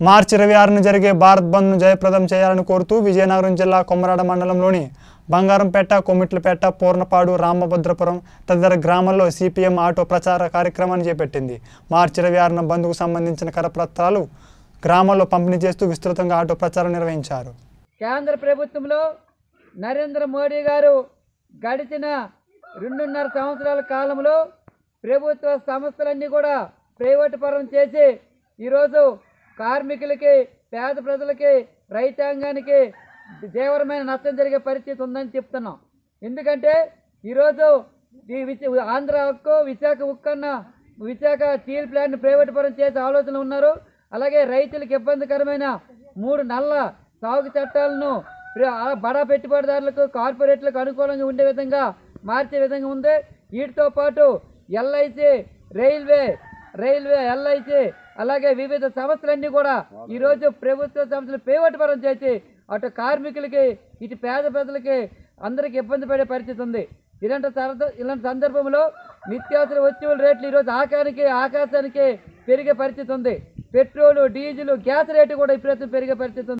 మార్చి ఇరవై ఆరున జరిగే భారత్ బంద్ను జయప్రదం చేయాలని కోరుతూ విజయనగరం జిల్లా కొమరాడ మండలంలోని బంగారంపేట కొమిట్లపేట పూర్ణపాడు రామభద్రపురం తదితర గ్రామాల్లో సిపిఎం ఆటో ప్రచార కార్యక్రమాన్ని చేపట్టింది మార్చి ఇరవై ఆరున బంద్కు సంబంధించిన కరపత్రాలు గ్రామాల్లో పంపిణీ చేస్తూ విస్తృతంగా ఆటో ప్రచారం నిర్వహించారు కేంద్ర ప్రభుత్వంలో నరేంద్ర మోడీ గారు గడిచిన రెండున్నర సంవత్సరాల కాలంలో ప్రభుత్వ సంస్థలన్నీ కూడా ప్రైవేటు పరం చేసి ఈరోజు కార్మికులకి పేద ప్రజలకి రైతాంగానికి తీవ్రమైన నష్టం జరిగే పరిస్థితి ఉందని చెప్తున్నాం ఎందుకంటే ఈరోజు ఈ విశ ఆంధ్ర హక్కు విశాఖ ఉక్కు అన్న విశాఖ స్టీల్ ప్లాంట్ ప్రైవేటు పరం చేసే ఆలోచన ఉన్నారు అలాగే రైతులకు ఇబ్బందికరమైన మూడు నల్ల సాగు చట్టాలను ప్ర- ఆ బడా పెట్టుబడిదారులకు కార్పొరేట్లకు అనుకూలంగా ఉండే విధంగా మార్చే విధంగా ఉంది వీటితో పాటు ఎల్ఐసి రైల్వే రైల్వే ఎల్ఐసి అలాగే వివిధ సంస్థలన్నీ కూడా ఈరోజు ప్రభుత్వ సంస్థలు ప్రైవేట్ పరం చేసి అటు కార్మికులకి ఇటు పేద ప్రజలకి అందరికి ఇబ్బంది పడే పరిస్థితి ఉంది ఇలాంటి సరద ఇలాంటి సందర్భంలో నిత్యావసర వస్తువుల రేట్లు ఈరోజు ఆకానికి ఆకాశానికి పెరిగే పరిస్థితి ఉంది పెట్రోలు డీజిల్ గ్యాస్ రేటు కూడా విపరీతం పెరిగే పరిస్థితి ఉంది